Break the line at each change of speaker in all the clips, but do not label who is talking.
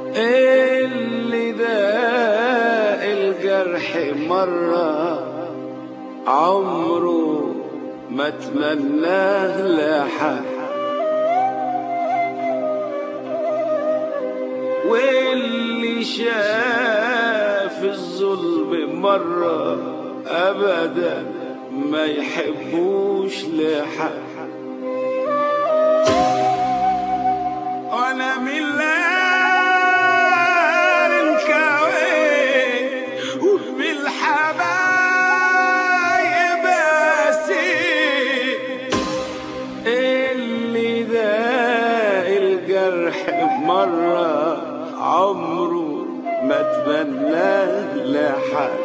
اللي ذاق الجرح مرة عمره ما تمناه لحد واللي شاف الظلم مرة أبدا ما يحبوش لحد وانا من لار الكوين وبالحبايب اسير اللي ذاق الجرح مرة عمره ما تمناه لحد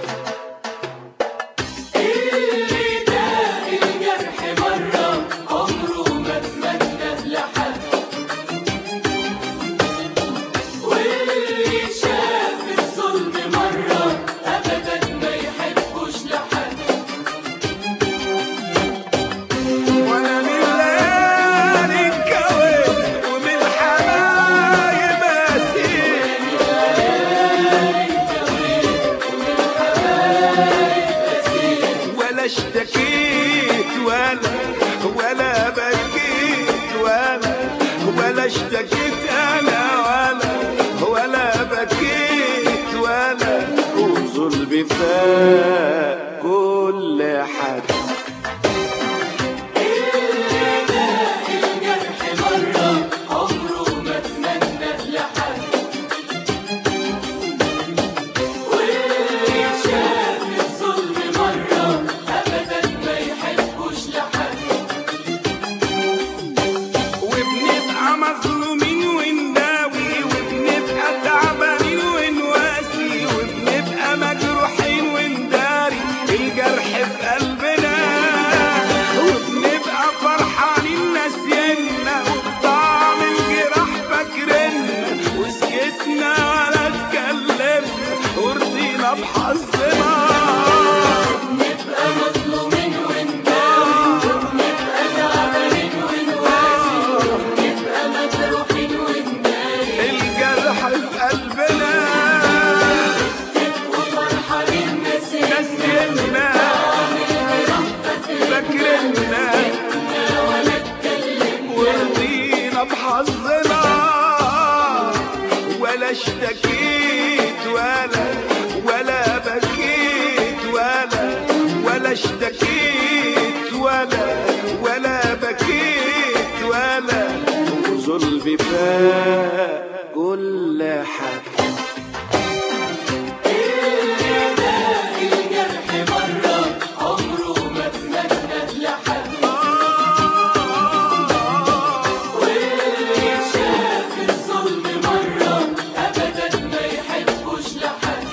اللي داق الجرح مرة عمره ما اتمنى لحد واللي شاف الظلم مرة أبدا ما يحبوش لحد
وانا من لار الكوين وبالحبايب اسير ولا اشتكيت ولا ولا بكيت ولا ولا اشتكيت انا ولا ولا بكيت ولا وظلمي فاق كل حد
اللي داق الجرح مرة عمره ما اتمنى لحد واللي شاف الظلم مرة أبدا ما يحبوش لحد
وبنبقى مظلومين ونداوي وبنبقى تعبانين ونواسي وبنبقى مجروحين ونداري الجرح في قلبنا وبنبقى فرحانين ناسينا وبطعم الجراح فاكريننا وسكتنا ولا اتكلمنا ورضينا بحظنا
نبقى مظلومين ونداوي نبقى تعبانين ونواسي نبقى مجروحين ونداري
الجرح في قلبنا
وفرحانين ناسينا
ناسينا فاكرنا
ولا اتكلمنا
ورضينا بحظنا ولا اشتكيت ولا ولا بكيت ولا ولا اشتكيت ولا ولا بكيت ولا وظلمي فاق كل حد
اللي داق الجرح مرة عمره ما اتمنى لحد واللي شاف الظلم مرة أبدا ما يحبوش لحد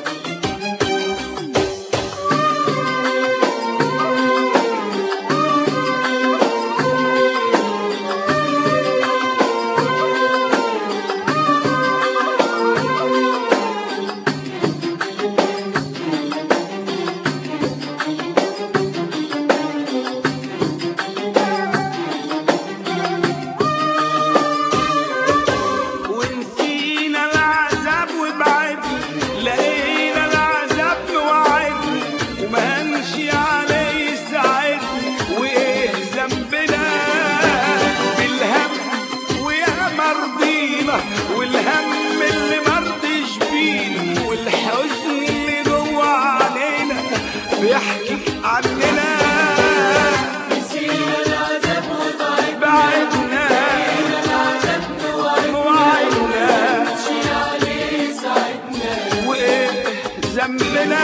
ونسينا العذاب وبعدنا لقينا العذاب موعدنا وما هنشي عليه يساعدنا وايه ذنبنا بالهم ويا مرضينا والهم اللي مرضيش بينا والحزن اللي جوه علينا بيحكي عننا
نسينا العذاب وضعنا
بعدنا
العذاب نوعدنا
موعدنا
نمشي عليه ساعدنا
وايه ذنبنا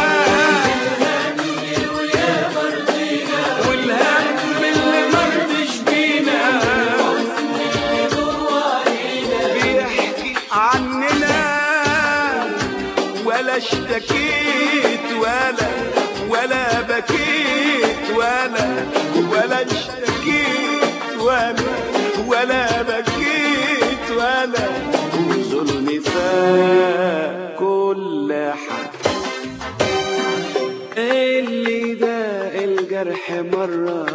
ويا مرضينا
والهم اللي مرضش بينا
جوا علينا
بيحكي عننا ولا اشتكيت ولا ولا بكيت ولا ولا اشتكيت ولا ولا بكيت ولا وظلمي فاق كل حد اللي داق الجرح مرة